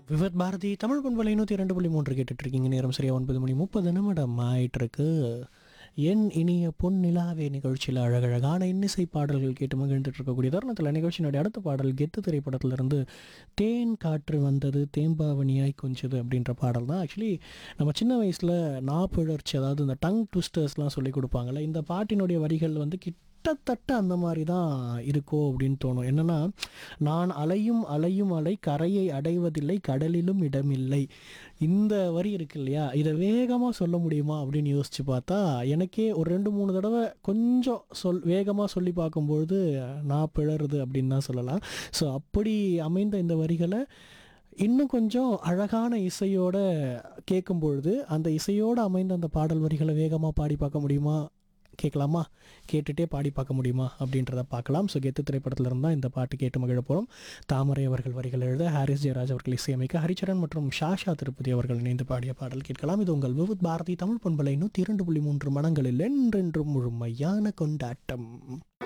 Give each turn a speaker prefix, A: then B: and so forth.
A: விவத் பாரதி தமிழ் பண்பலை நூற்றி ரெண்டு புள்ளி மூன்று கேட்டுட்டு இருக்கீங்க நேரம் சரியா ஒன்பது மணி முப்பது நிமிடம் ஆயிட்டிருக்கு என் இனிய பொன் நிலாவே நிகழ்ச்சியில் அழகழகான இன்னிசை பாடல்கள் கேட்டு மகிழ்ந்துட்டு இருக்கக்கூடிய தருணத்தில் நிகழ்ச்சியினுடைய அடுத்த பாடல் கெத்து திரைப்படத்திலிருந்து தேன் காற்று வந்தது தேம்பாவணியாய் கொஞ்சது அப்படின்ற பாடல் தான் ஆக்சுவலி நம்ம சின்ன வயசில் நாப்பிழற்சி அதாவது இந்த டங் ட்விஸ்டர்ஸ்லாம் சொல்லி கொடுப்பாங்கல்ல இந்த பாட்டினுடைய வரிகள் வந்து கிட்டத்தட்ட அந்த மாதிரி தான் இருக்கோ அப்படின்னு தோணும் என்னென்னா நான் அலையும் அலையும் அலை கரையை அடைவதில்லை கடலிலும் இடமில்லை இந்த வரி இருக்கு இல்லையா இதை வேகமாக சொல்ல முடியுமா அப்படின்னு யோசித்து பார்த்தா எனக்கே ஒரு ரெண்டு மூணு தடவை கொஞ்சம் சொல் வேகமாக சொல்லி பார்க்கும்பொழுது நான் பிழறுது அப்படின்னு தான் சொல்லலாம் ஸோ அப்படி அமைந்த இந்த வரிகளை இன்னும் கொஞ்சம் அழகான இசையோட கேட்கும் பொழுது அந்த இசையோடு அமைந்த அந்த பாடல் வரிகளை வேகமாக பாடி பார்க்க முடியுமா கேட்கலாமா கேட்டுட்டே பாடி பார்க்க முடியுமா அப்படின்றத பார்க்கலாம் ஸோ கெத்து திரைப்படத்தில் இருந்தால் இந்த பாட்டு கேட்டு மகிழ போகிறோம் தாமரை அவர்கள் வரிகள் எழுத ஹாரிஸ் ஜெயராஜ் அவர்கள் இசையமைக்க ஹரிச்சரன் மற்றும் ஷாஷா திருப்பதி அவர்கள் இணைந்து பாடிய பாடல் கேட்கலாம் இது உங்கள் விவுத் பாரதி தமிழ் பண்பலை நூற்றி இரண்டு புள்ளி மூன்று மனங்களில் என்றென்றும் முழுமையான கொண்டாட்டம்